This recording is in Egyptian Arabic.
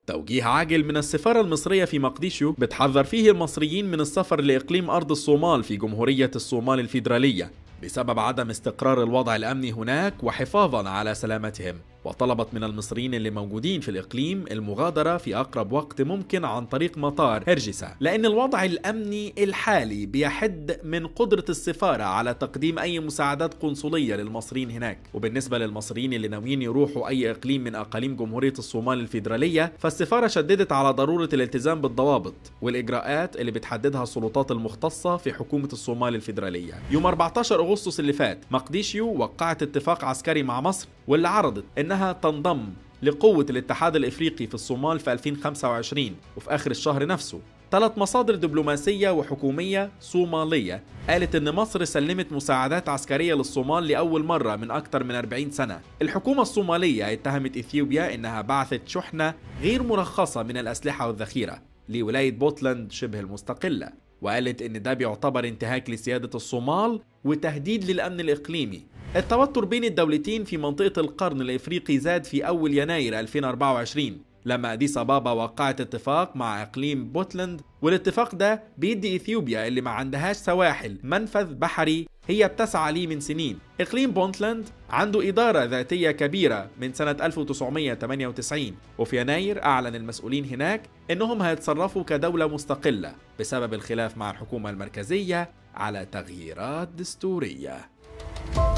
توجيه عاجل من السفارة المصرية في مقديشو بتحذر فيه المصريين من السفر لإقليم أرض الصومال في جمهورية الصومال الفيدرالية بسبب عدم استقرار الوضع الأمني هناك وحفاظا على سلامتهم وطلبت من المصريين اللي موجودين في الإقليم المغادرة في أقرب وقت ممكن عن طريق مطار هرجسة لأن الوضع الأمني الحالي بيحد من قدرة السفارة على تقديم أي مساعدات قنصلية للمصريين هناك وبالنسبة للمصريين اللي ناويين يروحوا أي إقليم من أقاليم جمهورية الصومال الفيدرالية فالسفارة شددت على ضرورة الالتزام بالضوابط والإجراءات اللي بتحددها السلطات المختصة في حكومة الصومال الفيدرالية يوم 14 أغسطس اللي فات مقديشيو وقعت اتفاق عسكري مع مصر واللي عرضت إنها تنضم لقوة الاتحاد الإفريقي في الصومال في 2025 وفي آخر الشهر نفسه ثلاث مصادر دبلوماسية وحكومية صومالية قالت إن مصر سلمت مساعدات عسكرية للصومال لأول مرة من أكثر من 40 سنة الحكومة الصومالية اتهمت إثيوبيا إنها بعثت شحنة غير مرخصة من الأسلحة والذخيرة لولاية بوتلاند شبه المستقلة وقالت إن ده بيعتبر انتهاك لسيادة الصومال وتهديد للأمن الإقليمي التوتر بين الدولتين في منطقة القرن الإفريقي زاد في أول يناير 2024 لما أديس أبابا وقعت اتفاق مع إقليم بوتلاند والاتفاق ده بيدي إثيوبيا اللي ما عندهاش سواحل منفذ بحري هي بتسعى ليه من سنين إقليم بونتلاند عنده إدارة ذاتية كبيرة من سنة 1998 وفي يناير أعلن المسؤولين هناك إنهم هيتصرفوا كدولة مستقلة بسبب الخلاف مع الحكومة المركزية على تغييرات دستورية